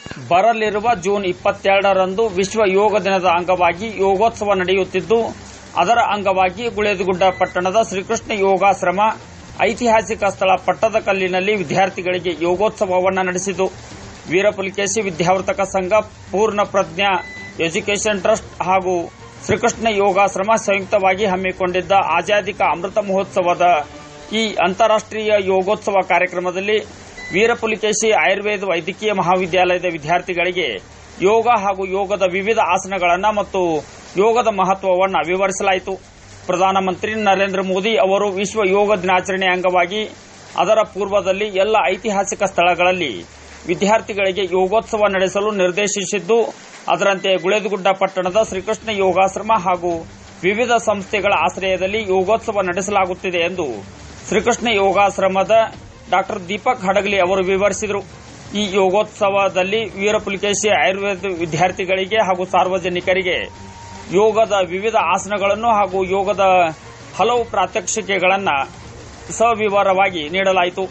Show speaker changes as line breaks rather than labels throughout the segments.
ಬರಲಿರುವ ಜೂನ್ ಇಪ್ಪತ್ತೆರಡರಂದು ವಿಶ್ವ ಯೋಗ ದಿನದ ಅಂಗವಾಗಿ ಯೋಗೋತ್ಸವ ನಡೆಯುತ್ತಿದ್ದು ಅದರ ಅಂಗವಾಗಿ ಗುಳೇದಗುಡ್ಡ ಪಟ್ಟಣದ ಶ್ರೀಕೃಷ್ಣ ಯೋಗಾಶ್ರಮ ಐತಿಹಾಸಿಕ ಸ್ಥಳ ಪಟ್ಟದಕಲ್ಲಿನಲ್ಲಿ ವಿದ್ಯಾರ್ಥಿಗಳಿಗೆ ಯೋಗೋತ್ಸವವನ್ನು ನಡೆಸಿತು ವೀರಪುಲಿಕೇಶಿ ವಿದ್ಯಾವರ್ತಕ ಸಂಘ ಪೂರ್ಣ ಪ್ರಜ್ಞಾ ಎಜುಕೇಷನ್ ಟ್ರಸ್ಟ್ ಹಾಗೂ ಶ್ರೀಕೃಷ್ಣ ಯೋಗಾಶ್ರಮ ಸಂಯುಕ್ತವಾಗಿ ಹಮ್ಮಿಕೊಂಡಿದ್ದ ಆಜಾದಿಕ ಅಮೃತ ಮಹೋತ್ಸವದ ಈ ಅಂತಾರಾಷ್ಟೀಯ ಯೋಗೋತ್ಸವ ಕಾರ್ಯಕ್ರಮದಲ್ಲಿ ವೀರಪುಲಿಕೇಶಿ ಆಯುರ್ವೇದ ವೈದ್ಯಕೀಯ ಮಹಾವಿದ್ಯಾಲಯದ ವಿದ್ಯಾರ್ಥಿಗಳಿಗೆ ಯೋಗ ಹಾಗೂ ಯೋಗದ ವಿವಿಧ ಆಸನಗಳನ್ನು ಮತ್ತು ಯೋಗದ ಮಹತ್ವವನ್ನು ವಿವರಿಸಲಾಯಿತು ಪ್ರಧಾನಮಂತ್ರಿ ನರೇಂದ್ರ ಮೋದಿ ಅವರು ವಿಶ್ವ ಯೋಗ ದಿನಾಚರಣೆ ಅಂಗವಾಗಿ ಅದರ ಪೂರ್ವದಲ್ಲಿ ಎಲ್ಲ ಐತಿಹಾಸಿಕ ಸ್ಥಳಗಳಲ್ಲಿ ವಿದ್ಯಾರ್ಥಿಗಳಿಗೆ ಯೋಗೋತ್ಸವ ನಡೆಸಲು ನಿರ್ದೇಶಿಸಿದ್ದು ಅದರಂತೆ ಗುಳೇದಗುಡ್ಡ ಪಟ್ಟಣದ ಶ್ರೀಕೃಷ್ಣ ಯೋಗಾಶ್ರಮ ಹಾಗೂ ವಿವಿಧ ಸಂಸ್ಥೆಗಳ ಆಶ್ರಯದಲ್ಲಿ ಯೋಗೋತ್ಸವ ನಡೆಸಲಾಗುತ್ತಿದೆ ಎಂದು ಶ್ರೀಕೃಷ್ಣ ಯೋಗಾಶ್ರಮದ ಡಾ ದೀಪಕ್ ಹಡಗಲಿ ಅವರು ವಿವರಿಸಿದರು ಈ ಯೋಗೋತ್ಸವದಲ್ಲಿ ವೀರಪುಲಿಕೇಶಿ ಆಯುರ್ವೇದ ವಿದ್ಯಾರ್ಥಿಗಳಿಗೆ ಹಾಗೂ ಸಾರ್ವಜನಿಕರಿಗೆ ಯೋಗದ ವಿವಿಧ ಆಸನಗಳನ್ನು ಹಾಗೂ ಯೋಗದ ಹಲವು ಪ್ರಾತ್ಯಕ್ಷಿಕೆಗಳನ್ನು ಸವಿವರವಾಗಿ ನೀಡಲಾಯಿತು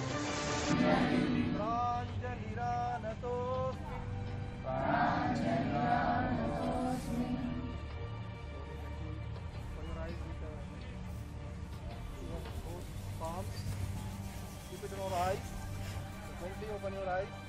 palms. Keep it in your eyes. Gently open your eyes.